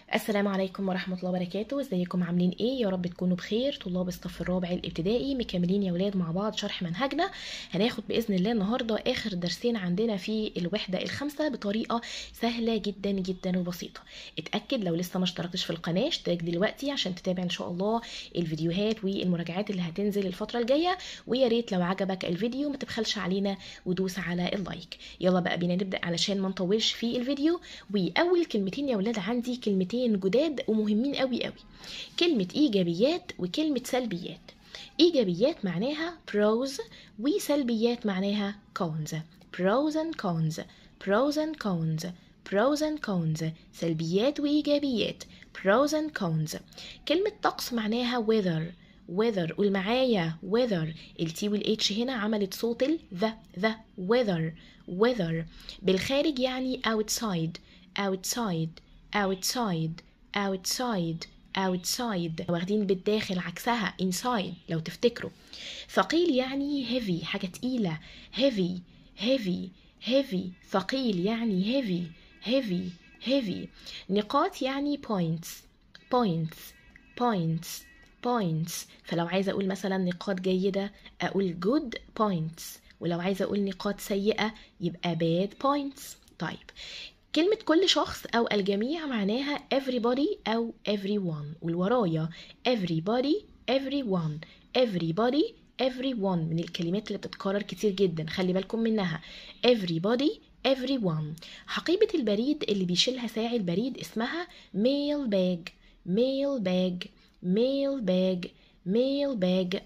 السلام عليكم ورحمة الله وبركاته ازيكم عاملين ايه يا رب تكونوا بخير طلاب الصف الرابع الابتدائي مكملين يا ولاد مع بعض شرح منهجنا هناخد بإذن الله النهاردة آخر درسين عندنا في الوحدة الخامسة بطريقة سهلة جدا جدا وبسيطة اتأكد لو لسه ما اشتركتش في القناة اشترك دلوقتي عشان تتابع ان شاء الله الفيديوهات والمراجعات اللي هتنزل الفترة الجاية ويا ريت لو عجبك الفيديو ما تبخلش علينا ودوس على اللايك يلا بقى بينا نبدأ علشان ما نطولش في الفيديو وأول كلمتين يا ولاد عندي كلمتين جداد ومهمين قوي قوي كلمة إيجابيات وكلمة سلبيات إيجابيات معناها pros وسلبيات معناها cons pros and cons pros and cons pros and cons سلبيات وإيجابيات pros and cons كلمة طقس معناها weather weather قول معايا weather التي والاتش هنا عملت صوت ال the the weather weather بالخارج يعني outside outside outside outside outside واخدين بالداخل عكسها inside لو تفتكروا ثقيل يعني heavy حاجة تقيلة heavy heavy heavy ثقيل يعني heavy heavy heavy نقاط يعني points points points points فلو عايزة أقول مثلا نقاط جيدة أقول good points ولو عايزة أقول نقاط سيئة يبقى bad points طيب كلمة كل شخص أو الجميع معناها everybody أو everyone والورايا everybody everyone everybody everyone من الكلمات اللي بتتكرر كتير جدا خلي بالكم منها everybody everyone حقيبة البريد اللي بيشيلها ساعي البريد اسمها mail bag mail bag mail bag mail bag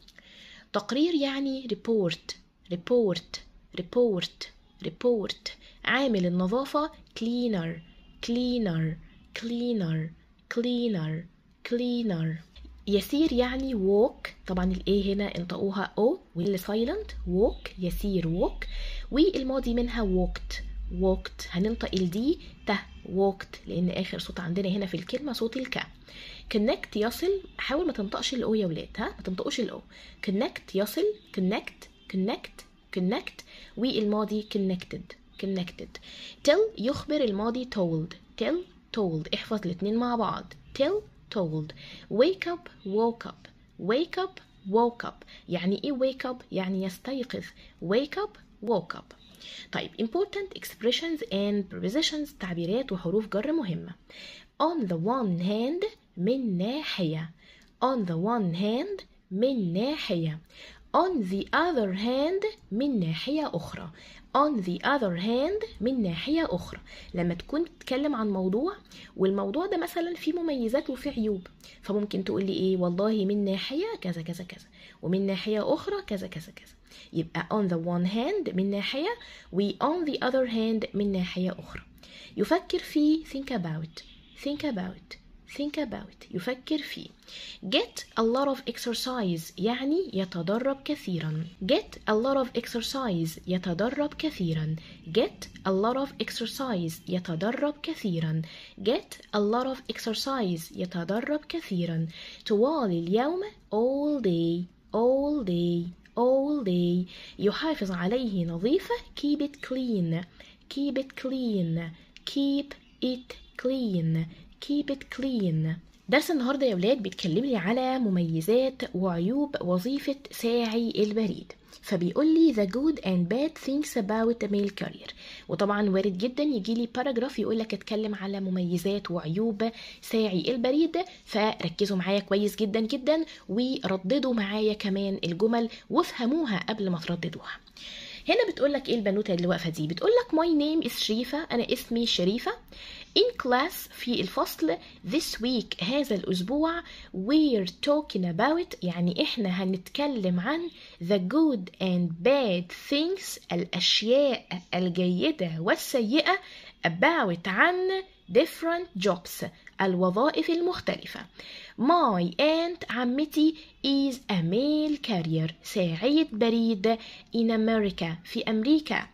تقرير يعني report report report report عامل النظافة cleaner cleaner cleaner cleaner cleaner يسير يعني walk طبعا الايه هنا انطقوها او واللي silent walk يسير walk والماضي منها walked walked هننطق الدي ته walked لان اخر صوت عندنا هنا في الكلمه صوت الكا connect يصل حاول ما تنطقش الاو يا ولاد ها ما تنطقوش الاو connect يصل connect connect connect والماضي connected connected tell يخبر الماضي told tell told احفظ الاتنين مع بعض tell told wake up woke up wake up woke up يعني ايه wake up يعني يستيقظ wake up woke up طيب important expressions and prepositions تعبيرات وحروف جر مهمة on the one hand من ناحية on the one hand من ناحية on the other hand من ناحية أخرى on the other hand من ناحية أخرى لما تكون تتكلم عن موضوع والموضوع ده مثلا فيه مميزات وفيه عيوب فممكن تقول لي إيه والله من ناحية كذا كذا كذا ومن ناحية أخرى كذا كذا كذا يبقى on the one hand من ناحية و on the other hand من ناحية أخرى يفكر في think about think about think about يفكر فيه get a lot of exercise يعني يتدرب كثيرا get a lot of exercise يتدرب كثيرا get a lot of exercise يتدرب كثيرا get a lot of exercise يتدرب كثيرا طوال اليوم all day all day all day يحافظ عليه نظيفة keep it clean keep it clean keep it clean keep it clean درس النهاردة يا ولاد بيتكلم لي على مميزات وعيوب وظيفة ساعي البريد فبيقول لي the good and bad things about the mail carrier وطبعا وارد جدا يجي لي باراجراف يقول لك اتكلم على مميزات وعيوب ساعي البريد فركزوا معايا كويس جدا جدا ورددوا معايا كمان الجمل وافهموها قبل ما ترددوها هنا بتقول لك ايه البنوته اللي واقفه دي بتقول لك my name is شريفه انا اسمي شريفه in class في الفصل this week هذا الأسبوع we're talking about يعني إحنا هنتكلم عن the good and bad things الأشياء الجيدة والسيئة about عن different jobs الوظائف المختلفة My aunt عمتي is a mail carrier ساعية بريد in America في أمريكا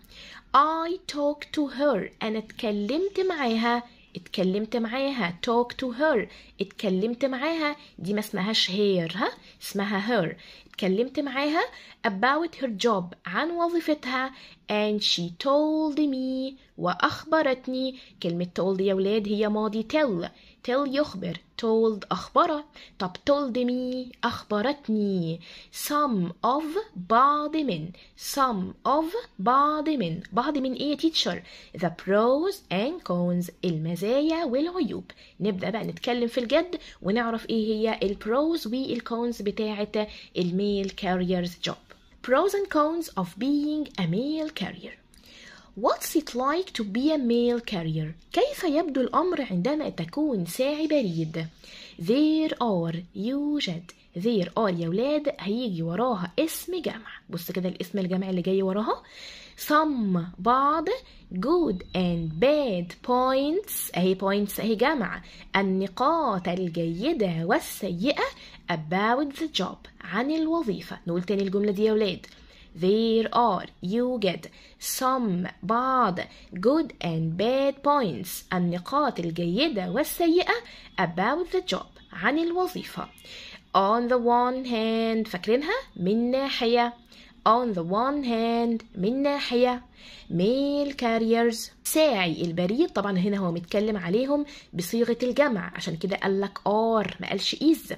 I talk to her أنا اتكلمت معاها اتكلمت معاها talk to her اتكلمت معاها دي ما اسمهاش هير ها اسمها her اتكلمت معاها about her job عن وظيفتها and she told me وأخبرتني كلمة told يا ولاد هي ماضي tell tell يخبر told أخبره طب told me أخبرتني some of بعض من some of بعض من بعض من إيه teacher the pros and cons المزايا والعيوب نبدأ بقى نتكلم في الجد ونعرف إيه هي البروز والكونز بتاعة الميل carriers job pros and cons of being a mail carrier What's it like to be a mail carrier? كيف يبدو الأمر عندما تكون ساعي بريد؟ There are يوجد there are يا ولاد هيجي وراها اسم جمع بص كده الاسم الجمع اللي جاي وراها some بعض good and bad points اهي points اهي جمع النقاط الجيدة والسيئة about the job عن الوظيفة نقول تاني الجملة دي يا ولاد There are يوجد some بعض good and bad points النقاط الجيدة والسيئة about the job عن الوظيفة on the one hand فاكرينها من ناحية on the one hand من ناحية mail carriers ساعي البريد طبعا هنا هو متكلم عليهم بصيغة الجمع عشان كده قال لك are ما قالش is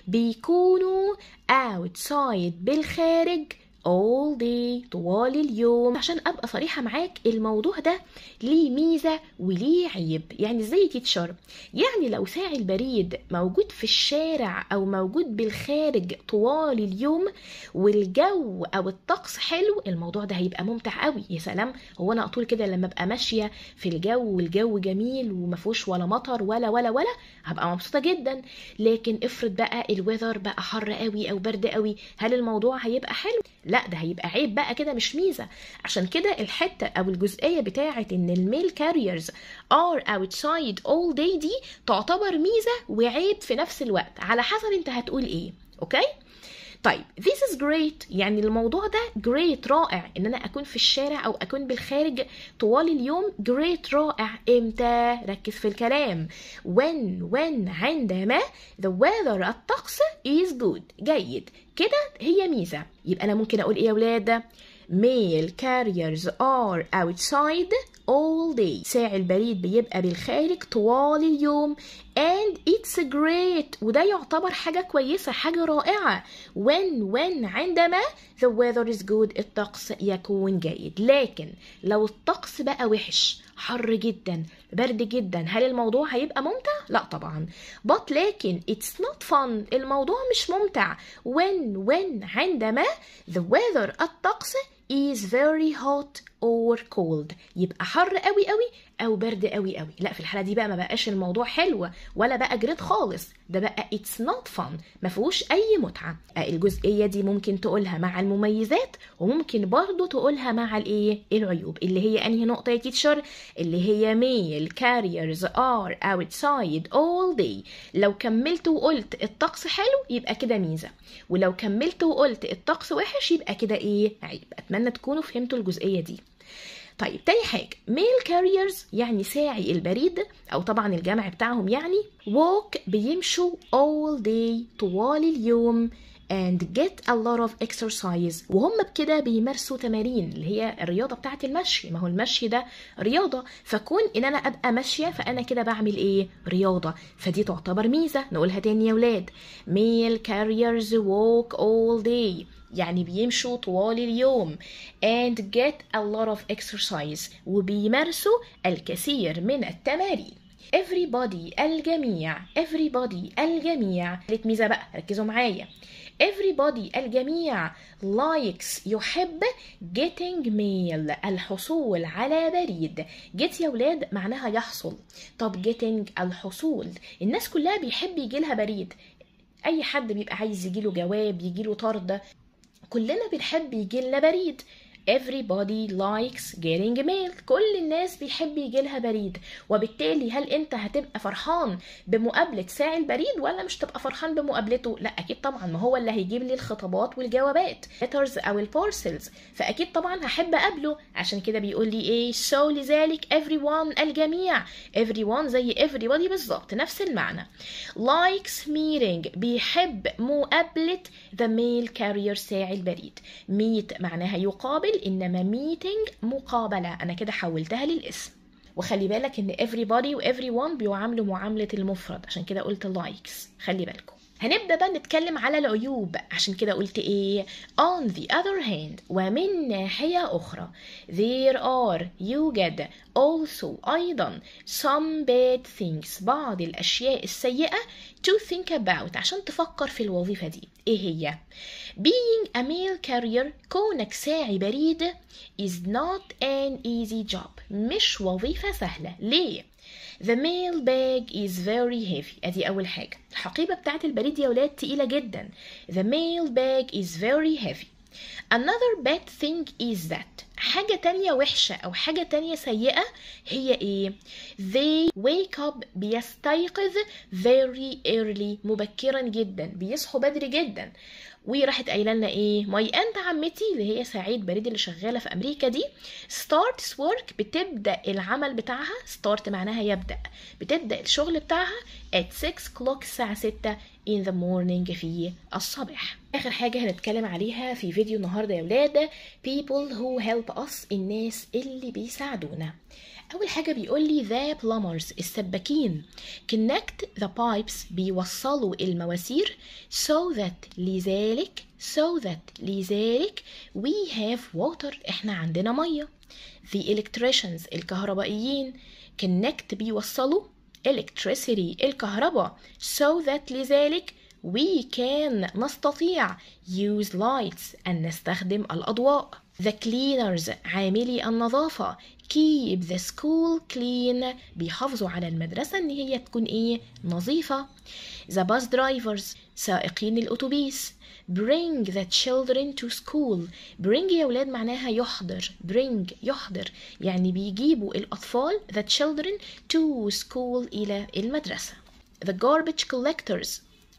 بيكونوا outside بالخارج all day طوال اليوم عشان ابقى صريحه معاك الموضوع ده ليه ميزه وليه عيب يعني ازاي تيتشر يعني لو ساعي البريد موجود في الشارع او موجود بالخارج طوال اليوم والجو او الطقس حلو الموضوع ده هيبقى ممتع قوي يا سلام هو انا اطول كده لما ابقى ماشيه في الجو والجو جميل وما فيهوش ولا مطر ولا ولا ولا هبقى مبسوطه جدا لكن افرض بقى الويذر بقى حر قوي او برد قوي هل الموضوع هيبقى حلو لا ده هيبقى عيب بقى كده مش ميزه عشان كده الحته او الجزئيه بتاعه ان الميل كاريرز ار outside all day دي تعتبر ميزه وعيب في نفس الوقت على حسب انت هتقول ايه اوكي طيب this is great يعني الموضوع ده great رائع ان انا اكون في الشارع او اكون بالخارج طوال اليوم great رائع امتى ركز في الكلام when when عندما the weather الطقس is good جيد كده هي ميزة يبقى انا ممكن اقول ايه يا ولاد mail carriers are outside all day ساعي البريد بيبقى بالخارج طوال اليوم and it's great وده يعتبر حاجة كويسة حاجة رائعة when when عندما the weather is good الطقس يكون جيد لكن لو الطقس بقى وحش حر جدا برد جدا هل الموضوع هيبقى ممتع؟ لا طبعا but لكن it's not fun الموضوع مش ممتع when when عندما the weather الطقس is very hot or cold يبقى حر قوي قوي او برد قوي قوي لا في الحاله دي بقى ما بقاش الموضوع حلو ولا بقى جريد خالص ده بقى it's not fun ما فيهوش اي متعه الجزئيه دي ممكن تقولها مع المميزات وممكن برضو تقولها مع الايه العيوب اللي هي انهي نقطه يا تيتشر اللي هي male carriers are outside all day لو كملت وقلت الطقس حلو يبقى كده ميزه ولو كملت وقلت الطقس وحش يبقى كده ايه عيب اتمنى تكونوا فهمتوا الجزئيه دي طيب تاني حاجة ميل كاريرز يعني ساعي البريد أو طبعا الجمع بتاعهم يعني walk بيمشوا all day طوال اليوم and get a lot of exercise وهم بكده بيمارسوا تمارين اللي هي الرياضة بتاعة المشي ما هو المشي ده رياضة فكون ان انا ابقى ماشية فانا كده بعمل ايه رياضة فدي تعتبر ميزة نقولها تاني يا ولاد male carriers walk all day يعني بيمشوا طوال اليوم and get a lot of exercise وبيمارسوا الكثير من التمارين everybody الجميع everybody الجميع ثالث ميزة بقى ركزوا معايا everybody الجميع likes يحب getting mail الحصول على بريد get يا ولاد معناها يحصل طب getting الحصول الناس كلها بيحب يجيلها بريد اي حد بيبقى عايز يجيله جواب يجيله طرد كلنا بنحب يجيلنا بريد everybody likes getting mail كل الناس بيحب يجي لها بريد وبالتالي هل انت هتبقى فرحان بمقابله ساعي البريد ولا مش تبقى فرحان بمقابلته لا اكيد طبعا ما هو اللي هيجيب لي الخطابات والجوابات letters او البارسلز فاكيد طبعا هحب اقابله عشان كده بيقول لي ايه so لذلك everyone الجميع everyone زي everybody بالظبط نفس المعنى likes meeting بيحب مقابله the mail carrier ساعي البريد meet معناها يقابل انما meeting مقابله انا كده حولتها للاسم وخلي بالك ان everybody و everyone بيعاملوا معاملة المفرد عشان كده قلت likes خلي بالكم هنبدأ بقى نتكلم على العيوب عشان كده قلت ايه on the other hand ومن ناحية أخرى there are يوجد also أيضا some bad things بعض الأشياء السيئة to think about عشان تفكر في الوظيفة دي ايه هي being a mail carrier كونك ساعي بريد is not an easy job مش وظيفة سهلة ليه The mail bag is very heavy ادي اول حاجة الحقيبة بتاعت البريد يا ولاد تقيلة جدا The mail bag is very heavy Another bad thing is that حاجة تانية وحشة أو حاجة تانية سيئة هي إيه؟ They wake up بيستيقظ very early مبكرا جدا بيصحوا بدري جدا وراحت قايله لنا ايه ماي انت عمتي اللي هي سعيد بريد اللي شغاله في امريكا دي starts work بتبدا العمل بتاعها start معناها يبدا بتبدا الشغل بتاعها at 6 o'clock الساعه 6 in the morning في الصباح اخر حاجه هنتكلم عليها في فيديو النهارده يا ولاد people who help us الناس اللي بيساعدونا أول حاجة بيقول لي the plumbers السباكين connect the pipes بيوصلوا المواسير so that لذلك so that لذلك we have water احنا عندنا مية the electricians الكهربائيين connect بيوصلوا electricity الكهرباء so that لذلك we can نستطيع use lights أن نستخدم الأضواء The cleaners عاملي النظافة keep the school clean بيحافظوا على المدرسة إن هي تكون إيه نظيفة The bus drivers سائقين الأتوبيس bring the children to school bring يا ولاد معناها يحضر bring يحضر يعني بيجيبوا الأطفال the children to school إلى المدرسة The garbage collectors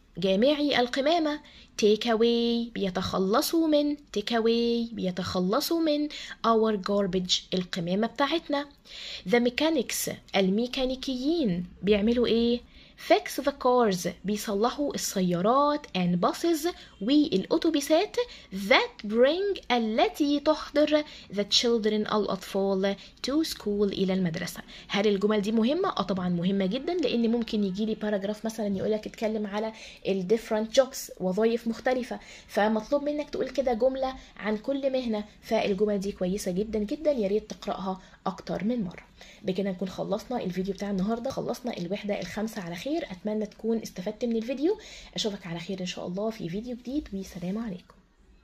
جامعي القمامة take away بيتخلصوا من take away بيتخلصوا من our garbage القمامة بتاعتنا the mechanics الميكانيكيين بيعملوا ايه fix the cars بيصلحوا السيارات and buses والأتوبيسات that bring التي تحضر the children الأطفال to school إلى المدرسة هل الجمل دي مهمة؟ اه طبعا مهمة جدا لأن ممكن يجي لي باراجراف مثلا يقولك اتكلم على ال different jobs وظائف مختلفة فمطلوب منك تقول كده جملة عن كل مهنة فالجمل دي كويسة جدا جدا يا ريت تقرأها أكتر من مرة بكده نكون خلصنا الفيديو بتاع النهارده خلصنا الوحده الخامسه على خير اتمنى تكون استفدت من الفيديو اشوفك على خير ان شاء الله في فيديو جديد والسلام عليكم